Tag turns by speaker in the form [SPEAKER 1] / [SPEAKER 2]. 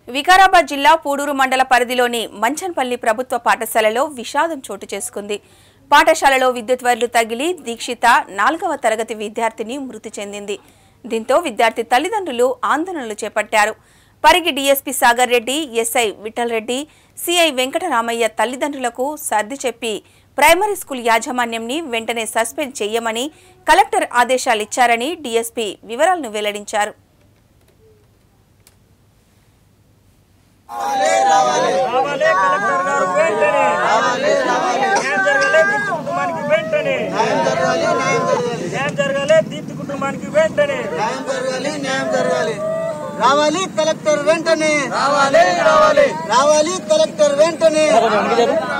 [SPEAKER 1] వికారాబాద్ జిల్లా పూడూరు మండల పరిధిలోని మంచన్పల్లి ప్రభుత్వ పాఠశాలలో విషాదం చోటు చేసుకుంది పాఠశాలలో విద్యుత్ వైర్లు తగిలి దీక్షిత నాలుగవ తరగతి విద్యార్థిని మృతి చెందింది దీంతో విద్యార్థి తల్లిదండ్రులు ఆందోళనలు చేపట్టారు Parigi DSP Sagar Reddy SI Vittal Reddy CI Venkataramaiah తల్లిదండ్రులకు సర్ది చెప్పి ప్రైమరీ స్కూల్ యాజమాన్యంని వెంటనే సస్పెండ్ చేయమని కలెక్టర్ ఆదేశాలిచ్చారని డీఎస్పీ వివరాలను వెల్లడించారు
[SPEAKER 2] రావాలే కలెక్టర్ గారు వెంటనే న్యాయం జరగాలే దీప్తి కుటుంబానికి వెంటనే న్యాయం జరగాలే దీప్తి కుటుంబానికి వెంటనే
[SPEAKER 3] న్యాయం జరగాలి న్యాయం జరగాలి రావాలి కలెక్టర్ వెంటనే రావాలి రావాలి రావాలి కలెక్టర్ వెంటనే